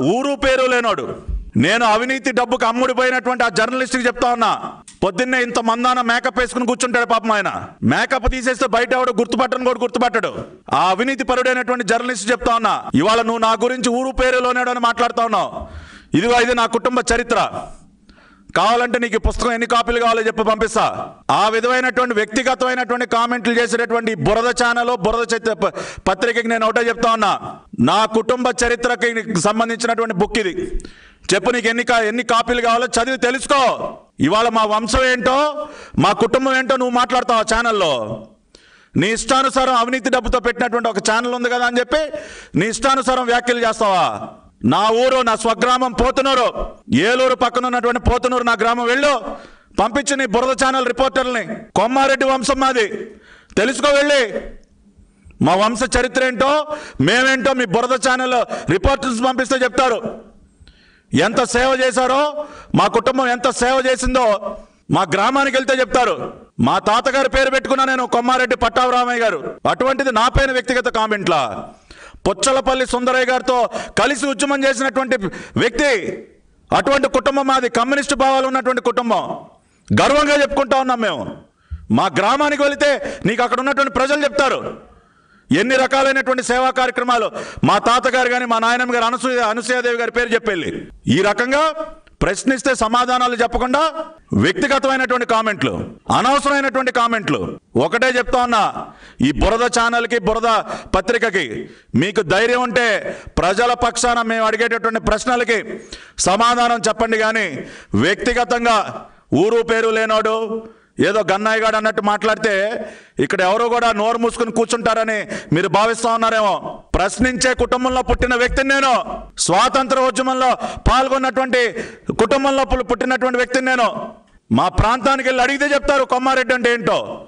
ఊరు పేరు లేనోడు నేను అవినీతి డబ్బుకు అమ్ముడిపోయినటువంటి ఆ జర్నలిస్ట్కి చెప్తా ఉన్నా పొద్దున్నే ఇంత మందాన మేకప్ వేసుకుని కూర్చుంటాడు పాపం ఆయన మేకప్ తీసేస్తే బయట ఎవడు గుర్తుపట్టను కూడా గుర్తుపట్టడు ఆ అవినీతి పరుడైనటువంటి జర్నలిస్ట్ చెప్తా ఉన్నా ఇవాళ నువ్వు నా గురించి ఊరు పేరులోనేడు అని మాట్లాడుతా ఉన్నావు ఇదిగో ఇది నా కుటుంబ చరిత్ర కావాలంటే నీకు ఈ పుస్తకం ఎన్ని కాపీలు కావాలో చెప్పి పంపిస్తా ఆ విధమైనటువంటి వ్యక్తిగతమైనటువంటి కామెంట్లు చేసేటటువంటి ఈ బురద ఛానల్ బురద చరిత్ర ప- పత్రికకి నేను ఒకటే చెప్తా ఉన్నా నా కుటుంబ చరిత్రకి సంబంధించినటువంటి బుక్ ఇది చెప్పు నీకు ఎన్ని కా- ఎన్ని కాపీలు కావాలో చదివి తెలుసుకో ఇవాళ మా వంశం ఏంటో మా కుటుంబం ఏంటో నువ్వు మాట్లాడతావు ఆ ఛానల్లో నీ ఇష్టానుసారం అవినీతి డబ్బుతో పెట్టినటువంటి ఒక ఛానల్ ఉంది కదా అని చెప్పి నీ ఇష్టానుసారం వ్యాఖ్యలు చేస్తావా నా ఊరు నా స్వగ్రామం పోతునూరు ఏలూరు పక్కన ఉన్నటువంటి పోతునూరు నా గ్రామం వెళ్ళు పంపించి నీ బురద ఛానల్ రిపోర్టర్ని కొమ్మారెడ్డి వంశం మాది తెలుసుకో వెళ్ళి మా వంశ చరిత్ర ఏంటో మేమేంటో మీ బురద ఛానల్ రిపోర్టర్స్ పంపిస్తే చెప్తారు ఎంత సేవ చేశారో మా కుటుంబం ఎంత సేవ చేసిందో మా గ్రామానికి వెళ్తే చెప్తారు మా తాతగారి పేరు పెట్టుకున్నా నేను కొమ్మారెడ్డి పట్టాభరామయ్య గారు అటువంటిది నా పైన వ్యక్తిగత కామెంట్లా పుచ్చలపల్లి సుందరయ్య గారితో కలిసి ఉద్యమం చేసినటువంటి వ్యక్తి అటువంటి కుటుంబం మాది కమ్యూనిస్టు భావాలు ఉన్నటువంటి కుటుంబం గర్వంగా చెప్పుకుంటా ఉన్నాం మేము మా గ్రామానికి వెళితే నీకు అక్కడ ఉన్నటువంటి ప్రజలు చెప్తారు ఎన్ని రకాలైనటువంటి సేవా కార్యక్రమాలు మా తాతగారు కానీ మా నాయనమ్మ గారు అనసూయ అనసూయాదేవి గారి పేరు చెప్పెళ్ళి ఈ రకంగా ప్రశ్నిస్తే సమాధానాలు చెప్పకుండా వ్యక్తిగతమైనటువంటి కామెంట్లు అనవసరమైనటువంటి కామెంట్లు ఒకటే చెప్తా ఉన్నా ఈ బురద ఛానల్కి బురద పత్రికకి మీకు ధైర్యం ఉంటే ప్రజల పక్షాన మేము అడిగేటటువంటి ప్రశ్నలకి సమాధానం చెప్పండి కానీ వ్యక్తిగతంగా ఊరు పేరు లేనోడు ఏదో గన్నయ్య గాడు అన్నట్టు మాట్లాడితే ఇక్కడ ఎవరు కూడా నోరు మూసుకుని కూర్చుంటారని మీరు భావిస్తా ఉన్నారేమో ప్రశ్నించే కుటుంబంలో పుట్టిన వ్యక్తిని నేను స్వాతంత్ర ఉద్యమంలో పాల్గొన్నటువంటి కుటుంబంలో పుట్టినటువంటి వ్యక్తిని నేను మా ప్రాంతానికి వెళ్ళి అడిగితే చెప్తారు కొమ్మారెడ్డి అంటే ఏంటో